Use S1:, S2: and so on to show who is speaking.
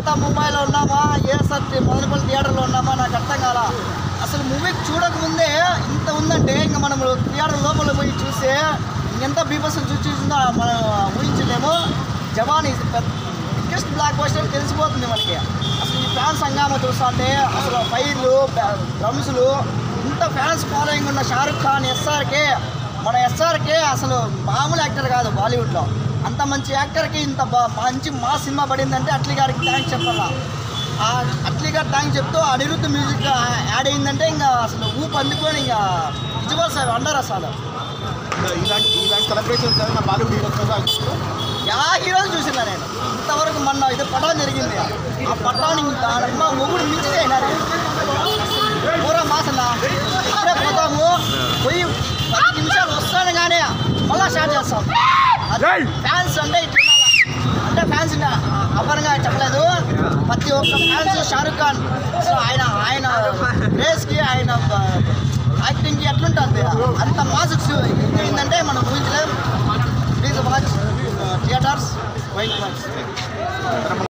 S1: అంతా ముంబైలో ఉన్నామా ఏఎస్ఆర్ మొదలపల్లి థియేటర్లో ఉన్నామా నాకు అర్థం కాల అసలు మూవీ చూడకముందే ఇంత ఉందంటే ఇంకా మనం థియేటర్ లోపల పోయి చూస్తే ఎంత బీభత్సం చూసి చూసిందో మనం ఊహించలేము జవాన్ ఇది బిగ్గెస్ట్ బ్లాక్ బస్టర్ తెలిసిపోతుంది మనకి అసలు ఈ ఫ్యాన్స్ హంగామా చూస్తుంటే అసలు ఫైర్లు డ్రమ్స్లు ఇంత ఫ్యాన్స్ ఫాలోయింగ్ ఉన్న షారుఖ్ ఖాన్ ఎస్ఆర్కే మన ఎస్ఆర్కే అసలు మామూలు యాక్టర్ కాదు బాలీవుడ్లో అంత మంచి యాక్టర్కి ఇంత బా- మంచి మా సినిమా పడిందంటే అట్లీ గారికి థ్యాంక్స్ చెప్పాలా ఆ అట్లీ గారు థ్యాంక్స్ చెప్తూ అనిరుద్ధ్ మ్యూజిక్ యాడ్ అయిందంటే ఇంకా అసలు ఊపు అందుకొని ఇంకా విజువల్స్ అవి అండర్ అసలు
S2: ఇలాంటి ఇలాంటి సెలబ్రేషన్స్ మన బాలీవుడ్ హీరోస్ మీద
S1: యా హీరోలు చూసినా నేను ఇంతవరకు మొన్న ఇది పటాన్ జరిగింది ఆ పటాన్ దానమ్మ మొగుడు మించితే అయినారు పూరా మాసన ఇప్పుడే పోతాము పోయి పది నిమిషాలు వస్తాను కానీ మళ్ళా స్టార్ట్ చేస్తాం ఫ్యాన్స్ అంటే ఇట్లా ఉండాలా. అంటే ఫ్యాన్స్ అపరంగా చెప్పలేదు ప్రతి ఒక్క ఫ్యాన్స్ షారుఖ్ ఖాన్ అసలు ఆయన ఆయన రేస్కి ఆయన యాక్టింగ్కి ఎట్లుంటుంది అంత మాసక్స్ ఏంటంటే మనం ఊహించలేం please watch theatres wait watch